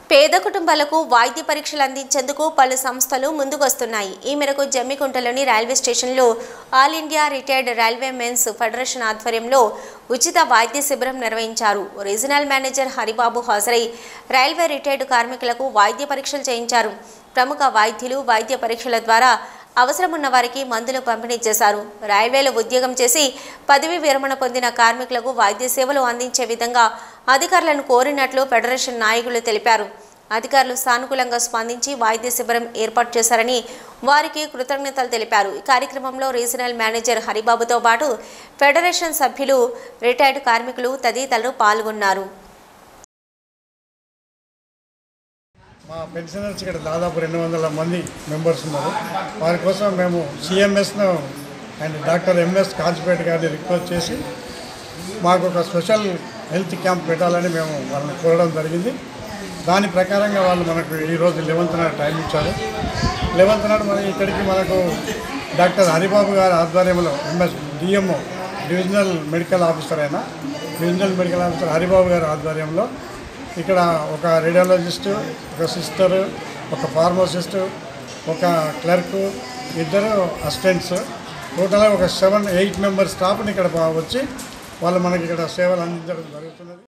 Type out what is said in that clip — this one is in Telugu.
పేద కుటుంబాలకు వైద్య పరీక్షలు అందించేందుకు పలు సంస్థలు ముందుకొస్తున్నాయి ఈ మేరకు జమ్మికుంటలోని రైల్వే స్టేషన్లో all India retired railway men's federation ఆధ్వర్యంలో ఉచిత వైద్య శిబిరం నిర్వహించారు రీజనల్ మేనేజర్ హరిబాబు హాజరై రైల్వే రిటైర్డ్ కార్మికులకు వైద్య పరీక్షలు చేయించారు ప్రముఖ వైద్యులు వైద్య పరీక్షల ద్వారా అవసరం ఉన్న వారికి మందులు పంపిణీ చేశారు రైల్వేలో ఉద్యోగం చేసి పదవి విరమణ పొందిన కార్మికులకు వైద్య సేవలు అందించే విధంగా అధికారులను కోరినట్లు ఫెడరేషన్ నాయకులు తెలిపారు అధికారులు సానుకూలంగా స్పందించి వైద్య శిబిరం ఏర్పాటు చేశారని వారికి కృతజ్ఞతలు తెలిపారు ఈ కార్యక్రమంలో రీజనల్ మేనేజర్ హరిబాబుతో పాటు ఫెడరేషన్ సభ్యులు రిటైర్డ్ కార్మికులు తదితరులు పాల్గొన్నారు మా పెన్షనర్స్ ఇక్కడ దాదాపు రెండు వందల మంది మెంబర్స్ ఉన్నారు వారి కోసం మేము సిఎంఎస్ను అండ్ డాక్టర్ ఎంఎస్ కాంచిపేట గారిని రిక్వెస్ట్ చేసి మాకు ఒక స్పెషల్ హెల్త్ క్యాంప్ పెట్టాలని మేము వాళ్ళని కోరడం జరిగింది దాని ప్రకారంగా వాళ్ళు మనకు ఈరోజు లెవెంత్ నాడు టైం ఇచ్చారు లెవెంత్ నాడు మన ఇక్కడికి మనకు డాక్టర్ హరిబాబు గారి ఆధ్వర్యంలో MS DMO divisional medical officer అయిన డివిజనల్ మెడికల్ ఆఫీసర్ హరిబాబు గారి ఆధ్వర్యంలో ఇక్కడ ఒక రేడియాలజిస్ట్ ఒక సిస్టర్ ఒక ఫార్మసిస్ట్ ఒక క్లర్క్ ఇద్దరు అసిస్టెంట్స్ టోటల్గా ఒక సెవెన్ ఎయిట్ మెంబర్ స్టాఫ్ని ఇక్కడ వచ్చి వాళ్ళు మనకి ఇక్కడ సేవలు అందించడం జరుగుతున్నది